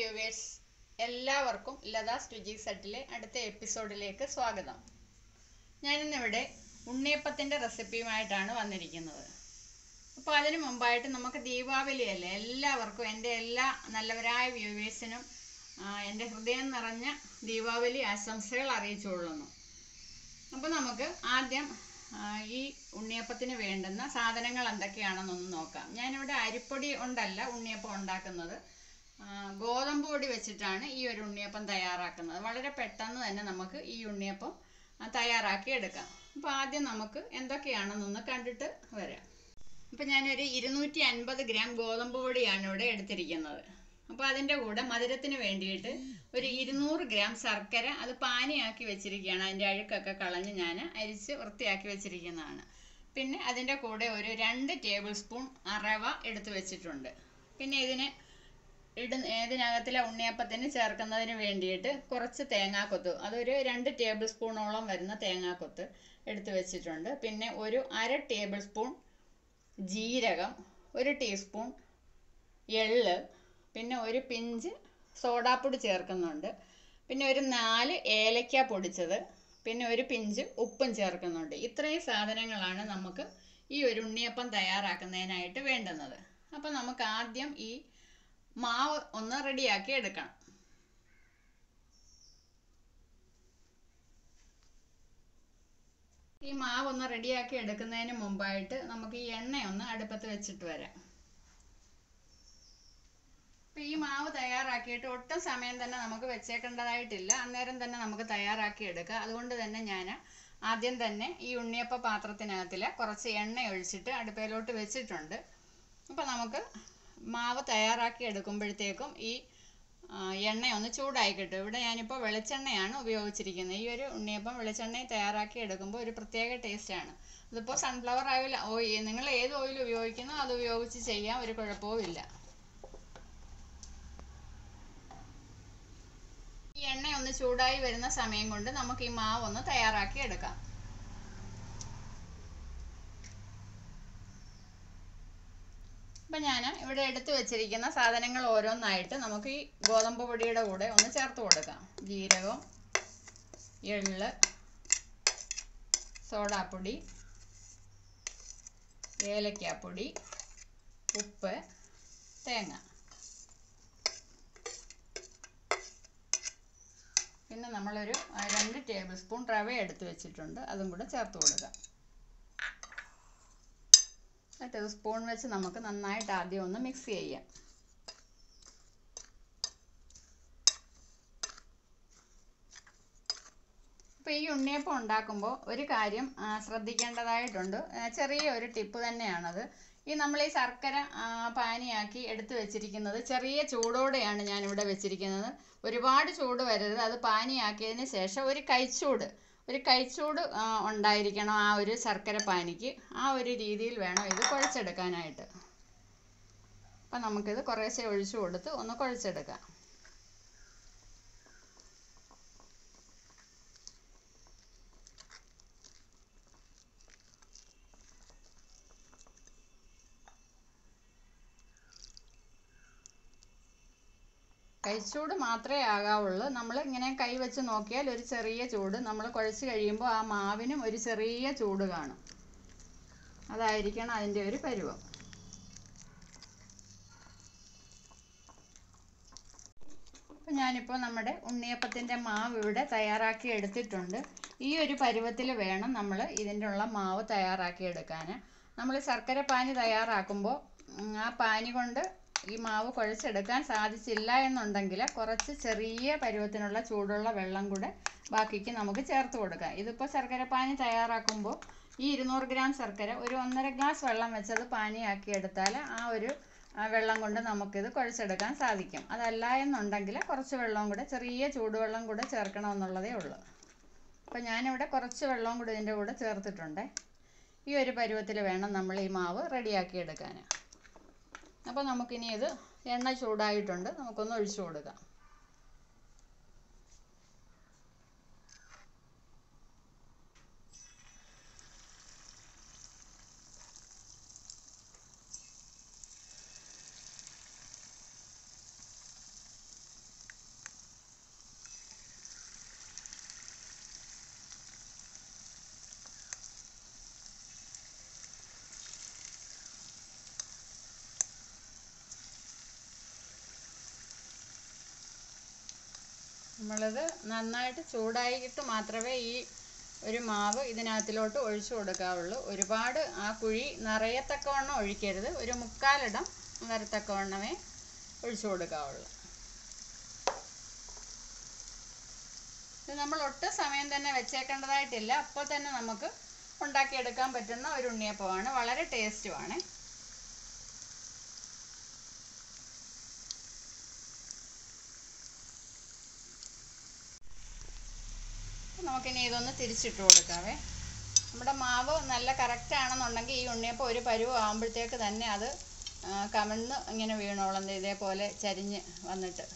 viewers എല്ലാവർക്കും ലതാസ് രുചി സെറ്റിലെ അടുത്ത എപ്പിസോഡിലേക്ക് സ്വാഗതം ഞാനിന്നിവിടെ ഉണ്ണിയപ്പത്തിൻ്റെ റെസിപ്പിയുമായിട്ടാണ് വന്നിരിക്കുന്നത് അപ്പോൾ അതിനു മുമ്പായിട്ട് നമുക്ക് ദീപാവലി അല്ലേ എല്ലാവർക്കും എൻ്റെ എല്ലാ നല്ലവരായ വ്യൂവേഴ്സിനും എൻ്റെ ഹൃദയം നിറഞ്ഞ ദീപാവലി ആശംസകൾ അറിയിച്ചുകൊള്ളുന്നു അപ്പോൾ നമുക്ക് ആദ്യം ആ, ഈ ഉണ്ണിയപ്പത്തിന് വേണ്ടുന്ന സാധനങ്ങൾ എന്തൊക്കെയാണെന്നൊന്ന് നോക്കാം ഞാനിവിടെ അരിപ്പൊടി കൊണ്ടല്ല ഉണ്ണിയപ്പം ഉണ്ടാക്കുന്നത് ആ, ഗോതമ്പ് പൊടി വെച്ചിട്ടാണ് ഈ ഒരു ഉണ്ണിയപ്പം തയ്യാറാക്കുന്നത് വളരെ പെട്ടെന്ന് തന്നെ നമുക്ക് ഈ ഉണ്ണിയപ്പം ആ, തയ്യാറാക്കി എടുക്കാം അപ്പോൾ ആദ്യം നമുക്ക് എന്തൊക്കെയാണെന്നൊന്ന് കണ്ടിട്ട് വരാം അപ്പം ഞാനൊരു ഇരുന്നൂറ്റി അൻപത് ഗ്രാം ഗോതമ്പ് പൊടിയാണ് ഇവിടെ എടുത്തിരിക്കുന്നത് അപ്പോൾ അതിൻ്റെ കൂടെ മധുരത്തിന് വേണ്ടിയിട്ട് ഒരു ഇരുന്നൂറ് ഗ്രാം ശർക്കര അത് പാനിയാക്കി വെച്ചിരിക്കുകയാണ് അതിൻ്റെ അഴുക്കൊക്കെ കളഞ്ഞ് ഞാൻ അരിച്ച് വൃത്തിയാക്കി വെച്ചിരിക്കുന്നതാണ് പിന്നെ അതിൻ്റെ കൂടെ ഒരു രണ്ട് ടേബിൾ സ്പൂൺ റവ എടുത്ത് വെച്ചിട്ടുണ്ട് പിന്നെ ഇതിന് ഇട ഇതിനകത്തിലെ ഉണ്ണിയപ്പത്തിന് ചേർക്കുന്നതിന് വേണ്ടിയിട്ട് കുറച്ച് തേങ്ങാക്കൊത്ത് അതൊരു രണ്ട് ടേബിൾ സ്പൂണോളം വരുന്ന തേങ്ങാക്കൊത്ത് എടുത്ത് വെച്ചിട്ടുണ്ട് പിന്നെ ഒരു അര ടേബിൾ സ്പൂൺ ജീരകം ഒരു ടീസ്പൂൺ എള്ള് പിന്നെ ഒരു പിഞ്ച് സോഡാപ്പൊടി ചേർക്കുന്നുണ്ട് പിന്നെ ഒരു നാല് ഏലക്ക പൊടിച്ചത് പിന്നെ ഒരു പിഞ്ച് ഉപ്പും ചേർക്കുന്നുണ്ട് ഇത്രയും സാധനങ്ങളാണ് നമുക്ക് ഈ ഒരു ഉണ്ണിയപ്പം തയ്യാറാക്കുന്നതിനായിട്ട് വേണ്ടുന്നത് അപ്പം നമുക്ക് ആദ്യം ഈ മാവ് ഒന്ന് റെഡിയാക്കി എടുക്കണം ഈ മാവ് ഒന്ന് റെഡിയാക്കി എടുക്കുന്നതിന് മുമ്പായിട്ട് നമുക്ക് ഈ എണ്ണ ഒന്ന് അടുപ്പത്ത് വെച്ചിട്ട് വരാം അപ്പൊ ഈ മാവ് തയ്യാറാക്കിയിട്ട് ഒട്ടും സമയം തന്നെ നമുക്ക് വെച്ചേക്കേണ്ടതായിട്ടില്ല അന്നേരം തന്നെ നമുക്ക് തയ്യാറാക്കി എടുക്കാം അതുകൊണ്ട് തന്നെ ഞാൻ ആദ്യം തന്നെ ഈ ഉണ്ണിയപ്പ പാത്രത്തിനകത്തിൽ കുറച്ച് എണ്ണ ഒഴിച്ചിട്ട് അടുപ്പയിലോട്ട് വെച്ചിട്ടുണ്ട് അപ്പോൾ നമുക്ക് മാവ് തയ്യാറാക്കി എടുക്കുമ്പോഴത്തേക്കും ഈ ആ, എണ്ണ ഒന്ന് ചൂടായി കിട്ടും ഇവിടെ ഞാനിപ്പോൾ വെളിച്ചെണ്ണയാണ് ഉപയോഗിച്ചിരിക്കുന്നത് ഈ ഒരു ഉണ്ണിയപ്പം വെളിച്ചെണ്ണയിൽ തയ്യാറാക്കി എടുക്കുമ്പോൾ ഒരു പ്രത്യേക ടേസ്റ്റാണ് ഇതിപ്പോൾ സൺഫ്ലവർ ഓയിൽ ഓയിൽ നിങ്ങൾ ഏത് ഓയിൽ ഉപയോഗിക്കുന്നോ അത് ഉപയോഗിച്ച് ചെയ്യാം ഒരു കുഴപ്പവും ഇല്ല ഈ എണ്ണ ഒന്ന് ചൂടായി വരുന്ന സമയം കൊണ്ട് നമുക്ക് ഈ മാവ് ഒന്ന് തയ്യാറാക്കി എടുക്കാം അപ്പം ഞാൻ ഇവിടെ എടുത്തു വെച്ചിരിക്കുന്ന സാധനങ്ങൾ ഓരോന്നായിട്ട് നമുക്ക് ഈ ഗോതമ്പ് പൊടിയുടെ കൂടെ ഒന്ന് ചേർത്ത് കൊടുക്കാം ജീരകം എള്ള് സോഡാപ്പൊടി ഏലക്കാപ്പൊടി ഉപ്പ് തേങ്ങ പിന്നെ നമ്മളൊരു ആ, രണ്ട് ടേബിൾ സ്പൂൺ റവ എടുത്ത് വെച്ചിട്ടുണ്ട് അതും കൂടെ ചേർത്ത് കൊടുക്കാം എന്നിട്ട് ഇത് സ്പൂൺ വെച്ച് നമുക്ക് നന്നായിട്ട് ആദ്യം ഒന്ന് മിക്സ് ചെയ്യാം അപ്പോൾ ഈ ഉണ്ണിയപ്പം ഉണ്ടാക്കുമ്പോൾ ഒരു കാര്യം ആ, ശ്രദ്ധിക്കേണ്ടതായിട്ടുണ്ട് ആ, ചെറിയ ഒരു ടിപ്പ് തന്നെയാണത് ഈ നമ്മൾ ഈ ശർക്കര ആ, പാനിയാക്കി എടുത്ത് വെച്ചിരിക്കുന്നത് ചെറിയ ചൂടോടെയാണ് ഞാൻ ഇവിടെ വെച്ചിരിക്കുന്നത് ഒരുപാട് ചൂട് വരരുത് അത് പാനിയാക്കിയതിന് ശേഷം ഒരു കൈച്ചൂട് ഒരു കൈച്ചൂട് ആ, ഉണ്ടായിരിക്കണം ആ ഒരു ശർക്കര പാനിക്ക് ആ ഒരു രീതിയിൽ വേണം ഇത് കുഴച്ചെടുക്കാനായിട്ട് അപ്പം നമുക്കിത് കുറേശ്ശെ ഒഴിച്ചു കൊടുത്ത് ഒന്ന് കുഴച്ചെടുക്കാം കൈച്ചൂട് മാത്രമേ ആകാവുള്ളൂ നമ്മൾ ഇങ്ങനെ കൈ വെച്ച് നോക്കിയാൽ ഒരു ചെറിയ ചൂട് നമ്മൾ കുഴച്ച് കഴിയുമ്പോൾ ആ മാവിനും ഒരു ചെറിയ ചൂട് കാണും അതായിരിക്കണം അതിൻ്റെ ഒരു പരുവം അപ്പം ഞാനിപ്പോൾ നമ്മുടെ ഉണ്ണിയപ്പത്തിൻ്റെ മാവ് ഇവിടെ തയ്യാറാക്കി എടുത്തിട്ടുണ്ട് ഈ ഒരു പരുവത്തിൽ വേണം നമ്മൾ ഇതിൻ്റെ ഉള്ള മാവ് തയ്യാറാക്കി എടുക്കാൻ നമ്മൾ ശർക്കര പാനി തയ്യാറാക്കുമ്പോൾ ഉം, ആ പാനി കൊണ്ട് ഈ മാവ് കുഴച്ചെടുക്കാൻ സാധിച്ചില്ല എന്നുണ്ടെങ്കിൽ കുറച്ച് ചെറിയ പരുവത്തിനുള്ള ചൂടുള്ള വെള്ളം കൂടെ ബാക്കിക്ക് നമുക്ക് ചേർത്ത് കൊടുക്കാം ഇതിപ്പോൾ ശർക്കര പാനി തയ്യാറാക്കുമ്പോൾ ഈ ഇരുന്നൂറ് ഗ്രാം ശർക്കര ഒരു ഒന്നര ഗ്ലാസ് വെള്ളം വെച്ചത് പാനിയാക്കി എടുത്താൽ ആ ഒരു ആ വെള്ളം കൊണ്ട് നമുക്കിത് കുഴച്ചെടുക്കാൻ സാധിക്കും അതല്ല എന്നുണ്ടെങ്കിൽ കുറച്ച് വെള്ളവും കൂടെ ചെറിയ ചൂടുവെള്ളം കൂടെ ചേർക്കണമെന്നുള്ളതേ ഉള്ളൂ അപ്പോൾ ഞാനിവിടെ കുറച്ച് വെള്ളവും കൂടെ ഇതിൻ്റെ കൂടെ ചേർത്തിട്ടുണ്ട് ഈ ഒരു പരുവത്തിൽ വേണം നമ്മൾ ഈ മാവ് റെഡിയാക്കി എടുക്കാൻ അപ്പോൾ നമുക്കിനി ഇത് എണ്ണ ചൂടായിട്ടുണ്ട് നമുക്കൊന്ന് ഒഴിച്ചു കൊടുക്കാം നമ്മളത് നന്നായിട്ട് ചൂടായിട്ട് മാത്രമേ ഈ ഒരു മാവ് ഇതിനകത്തിലോട്ട് ഒഴിച്ചു കൊടുക്കാവുള്ളൂ ഒരുപാട് ആ കുഴി നിറയത്തക്കവണ്ണം ഒഴിക്കരുത് ഒരു മുക്കാലിടം വരത്തക്കവണ്ണമേ ഒഴിച്ചു കൊടുക്കാവുള്ളൂ ഇത് നമ്മൾ ഒട്ടും സമയം തന്നെ വെച്ചേക്കേണ്ടതായിട്ടില്ല അപ്പോൾ തന്നെ നമുക്ക് ഉണ്ടാക്കിയെടുക്കാൻ പറ്റുന്ന ഒരു ഉണ്ണിയപ്പമാണ് വളരെ ടേസ്റ്റുമാണ് നമുക്കിനി ഇതൊന്ന് തിരിച്ചിട്ട് കൊടുക്കാവേ നമ്മുടെ മാവ് നല്ല കറക്റ്റ് ആണെന്നുണ്ടെങ്കിൽ ഈ ഉണ്ണിയപ്പം ഒരു പരുവ് ആകുമ്പോഴത്തേക്ക് തന്നെ അത് ആ, കമഴ്ന്ന് ഇങ്ങനെ വീണോളം ദേ ഇതേപോലെ ചരിഞ്ഞ് വന്നിട്ട്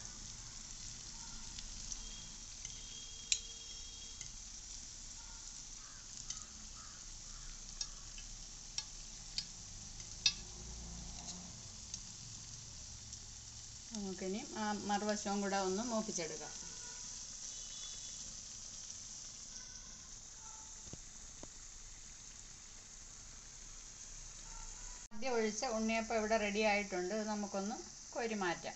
നമുക്കിനി ആ മറുവശവും കൂടെ ഒന്ന് മൂപ്പിച്ചെടുക്കാം ആദ്യം ഒഴിച്ച ഉണ്ണിയപ്പം ഇവിടെ റെഡി ആയിട്ടുണ്ട് ഇത് നമുക്കൊന്ന് കോരി മാറ്റാം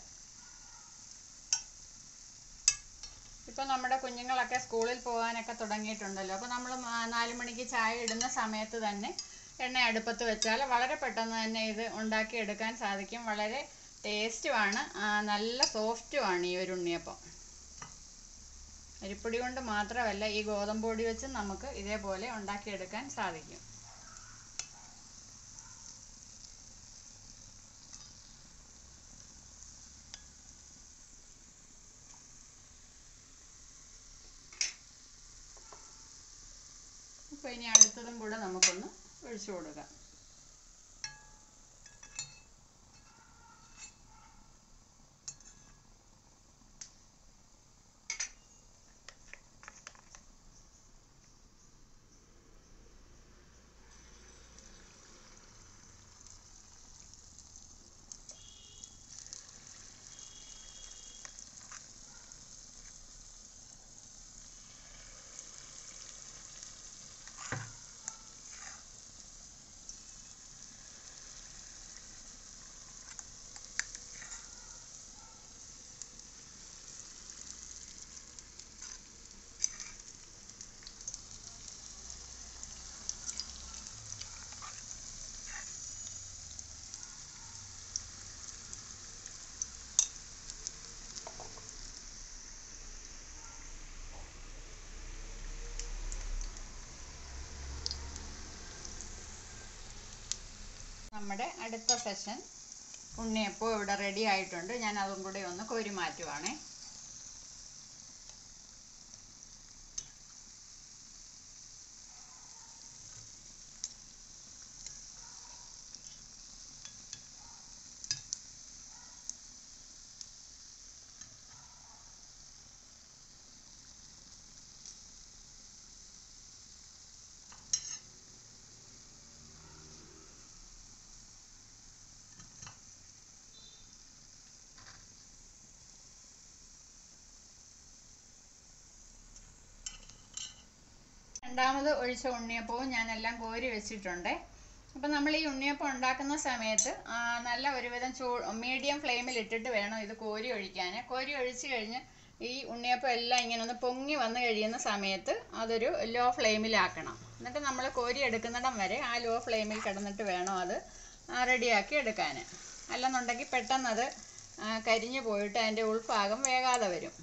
ഇപ്പം നമ്മുടെ കുഞ്ഞുങ്ങളൊക്കെ സ്കൂളിൽ പോകാനൊക്കെ തുടങ്ങിയിട്ടുണ്ടല്ലോ അപ്പോൾ നമ്മൾ നാല് മണിക്ക് ചായ ഇടുന്ന സമയത്ത് തന്നെ എണ്ണ അടുപ്പത്ത് വെച്ചാൽ വളരെ പെട്ടെന്ന് തന്നെ ഇത് ഉണ്ടാക്കിയെടുക്കാൻ സാധിക്കും വളരെ ടേസ്റ്റുമാണ് നല്ല സോഫ്റ്റുമാണ് ഈ ഒരു ഉണ്ണിയപ്പം അരിപ്പൊടി കൊണ്ട് മാത്രമല്ല ഈ ഗോതമ്പ് പൊടി വെച്ച് നമുക്ക് ഇതേപോലെ ഉണ്ടാക്കിയെടുക്കാൻ സാധിക്കും അപ്പോൾ ഇനി അടുത്തതും കൂടെ നമുക്കൊന്ന് ഒഴിച്ചു കൊടുക്കാം നമ്മുടെ അടുത്ത സെഷൻ ഉണ്ണിയപ്പം ഇവിടെ റെഡി ആയിട്ടുണ്ട് ഞാൻ അതും കൂടി ഒന്ന് കോരി മാറ്റുവാണേ രണ്ടാമത് ഒഴിച്ച ഉണ്ണിയപ്പവും ഞാനെല്ലാം കോരി വെച്ചിട്ടുണ്ട് അപ്പം നമ്മൾ ഈ ഉണ്ണിയപ്പം ഉണ്ടാക്കുന്ന സമയത്ത് ആ, നല്ല ഒരുവിധം ചൂ മീഡിയം ഫ്ലെയിമിൽ ഇട്ടിട്ട് വേണം ഇത് കോരി ഒഴിക്കാൻ കോരി ഒഴിച്ച് കഴിഞ്ഞ് ഈ ഉണ്ണിയപ്പം എല്ലാം ഇങ്ങനെ ഒന്ന് പൊങ്ങി വന്നു കഴിയുന്ന സമയത്ത് അതൊരു ലോ ഫ്ലെയിമിലാക്കണം എന്നിട്ട് നമ്മൾ കോരി എടുക്കുന്നിടം വരെ ആ ലോ ഫ്ലെയിമിൽ കിടന്നിട്ട് വേണം അത് റെഡിയാക്കി എടുക്കാൻ അല്ലെന്നുണ്ടെങ്കിൽ പെട്ടെന്ന് അത് ആ, കരിഞ്ഞു പോയിട്ട് അതിൻ്റെ ഉൾഭാഗം വേകാതെ വരും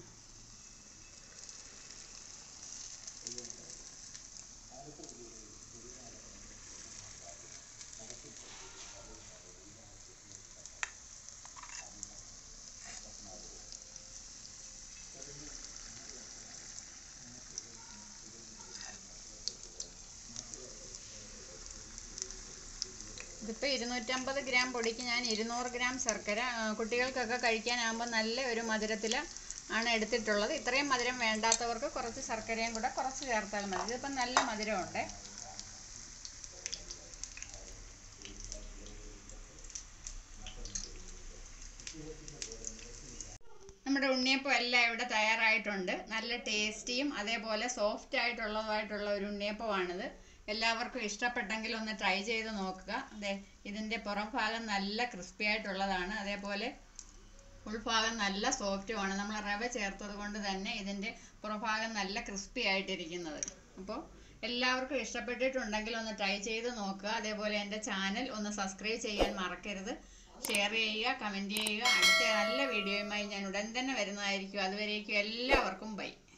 ഇതിപ്പോൾ ഇരുന്നൂറ്റമ്പത് ഗ്രാം പൊടിക്ക് ഞാൻ ഇരുന്നൂറ് ഗ്രാം ശർക്കര ആ, കുട്ടികൾക്കൊക്കെ കഴിക്കാനാകുമ്പോൾ നല്ല ഒരു മധുരത്തിൽ ആണ് എടുത്തിട്ടുള്ളത് ഇത്രയും മധുരം വേണ്ടാത്തവർക്ക് കുറച്ച് ശർക്കരയും കൂടെ കുറച്ച് ചേർത്താൽ മതി ഇതിപ്പം നല്ല മധുരമുണ്ട് നമ്മുടെ ഉണ്ണിയപ്പം എല്ലാം ഇവിടെ തയ്യാറായിട്ടുണ്ട് നല്ല ടേസ്റ്റിയും അതേപോലെ സോഫ്റ്റ് ആയിട്ടുള്ളതുമായിട്ടുള്ള ഒരു ഉണ്ണിയപ്പമാണിത് എല്ലാവർക്കും ഇഷ്ടപ്പെട്ടെങ്കിൽ ഒന്ന് ട്രൈ ചെയ്ത് നോക്കുക അതെ ഇതിൻ്റെ പുറം ഭാഗം നല്ല ക്രിസ്പി ആയിട്ടുള്ളതാണ് അതേപോലെ ഉൾഭാഗം നല്ല സോഫ്റ്റുമാണ് നമ്മൾ റവ ചേർത്തത് കൊണ്ട് തന്നെ ഇതിൻ്റെ പുറഭാഗം നല്ല ക്രിസ്പി ആയിട്ടിരിക്കുന്നത് അപ്പോൾ എല്ലാവർക്കും ഇഷ്ടപ്പെട്ടിട്ടുണ്ടെങ്കിൽ ഒന്ന് ട്രൈ ചെയ്ത് നോക്കുക അതേപോലെ എൻ്റെ ചാനൽ ഒന്ന് സബ്സ്ക്രൈബ് ചെയ്യാൻ മറക്കരുത് ഷെയർ ചെയ്യുക കമൻറ്റ് ചെയ്യുക അടുത്ത നല്ല വീഡിയോയുമായി ഞാൻ ഉടൻ തന്നെ വരുന്നതായിരിക്കും അതുവരേക്കും എല്ലാവർക്കും ബൈ